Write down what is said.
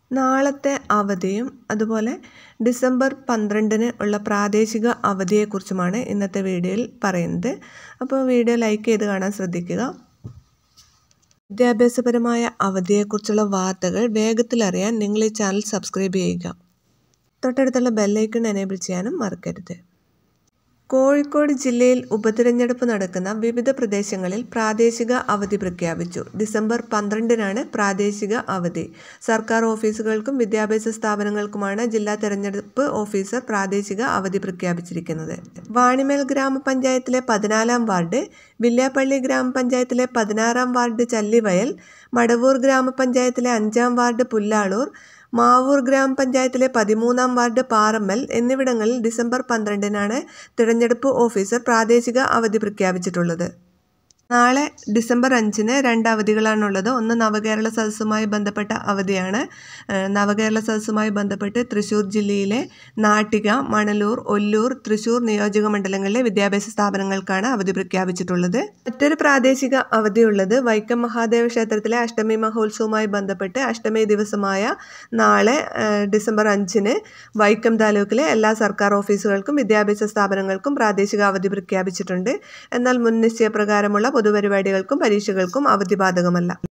നാളത്തെ അവധിയും അതുപോലെ ഡിസംബർ പന്ത്രണ്ടിന് ഉള്ള പ്രാദേശിക അവധിയെക്കുറിച്ചുമാണ് ഇന്നത്തെ വീഡിയോയിൽ പറയുന്നത് അപ്പോൾ വീഡിയോ ലൈക്ക് ചെയ്ത് കാണാൻ ശ്രദ്ധിക്കുക വിദ്യാഭ്യാസപരമായ അവധിയെക്കുറിച്ചുള്ള വാർത്തകൾ വേഗത്തിലറിയാൻ നിങ്ങൾ ഈ ചാനൽ സബ്സ്ക്രൈബ് ചെയ്യുക തൊട്ടടുത്തുള്ള ബെല്ലൈക്കൺ എനേബിൾ ചെയ്യാനും മറക്കരുത് കോഴിക്കോട് ജില്ലയിൽ ഉപതിരഞ്ഞെടുപ്പ് നടക്കുന്ന വിവിധ പ്രദേശങ്ങളിൽ പ്രാദേശിക അവധി പ്രഖ്യാപിച്ചു ഡിസംബർ പന്ത്രണ്ടിനാണ് പ്രാദേശിക അവധി സർക്കാർ ഓഫീസുകൾക്കും വിദ്യാഭ്യാസ സ്ഥാപനങ്ങൾക്കുമാണ് ജില്ലാ തെരഞ്ഞെടുപ്പ് ഓഫീസർ പ്രാദേശിക അവധി പ്രഖ്യാപിച്ചിരിക്കുന്നത് വാണിമേൽ ഗ്രാമപഞ്ചായത്തിലെ പതിനാലാം വാർഡ് വില്യാപ്പള്ളി ഗ്രാമപഞ്ചായത്തിലെ പതിനാറാം വാർഡ് ചല്ലിവയൽ മടവൂർ ഗ്രാമപഞ്ചായത്തിലെ അഞ്ചാം വാർഡ് പുല്ലാളൂർ മാവൂർ ഗ്രാമപഞ്ചായത്തിലെ പതിമൂന്നാം വാർഡ് പാറമ്മൽ എന്നിവിടങ്ങളിൽ ഡിസംബർ പന്ത്രണ്ടിനാണ് തിരഞ്ഞെടുപ്പ് ഓഫീസർ പ്രാദേശിക അവധി പ്രഖ്യാപിച്ചിട്ടുള്ളത് നാളെ ഡിസംബർ അഞ്ചിന് രണ്ട് അവധികളാണുള്ളത് ഒന്ന് നവകേരള സദസ്സുമായി ബന്ധപ്പെട്ട അവധിയാണ് നവകേരള സദസ്സുമായി ബന്ധപ്പെട്ട് തൃശ്ശൂർ ജില്ലയിലെ നാട്ടിക മണലൂർ ഒല്ലൂർ തൃശ്ശൂർ നിയോജക മണ്ഡലങ്ങളിലെ വിദ്യാഭ്യാസ സ്ഥാപനങ്ങൾക്കാണ് അവധി പ്രഖ്യാപിച്ചിട്ടുള്ളത് മറ്റൊരു പ്രാദേശിക അവധിയുള്ളത് വൈക്കം മഹാദേവ ക്ഷേത്രത്തിലെ അഷ്ടമി മഹോത്സവവുമായി ബന്ധപ്പെട്ട് അഷ്ടമി ദിവസമായ നാളെ ഡിസംബർ അഞ്ചിന് വൈക്കം താലൂക്കിലെ എല്ലാ സർക്കാർ ഓഫീസുകൾക്കും വിദ്യാഭ്യാസ സ്ഥാപനങ്ങൾക്കും പ്രാദേശിക അവധി പ്രഖ്യാപിച്ചിട്ടുണ്ട് എന്നാൽ മുൻ നിശ്ചയപ്രകാരമുള്ള പൊതുപരിപാടികൾക്കും പരീക്ഷകൾക്കും അവധി ബാധകമല്ല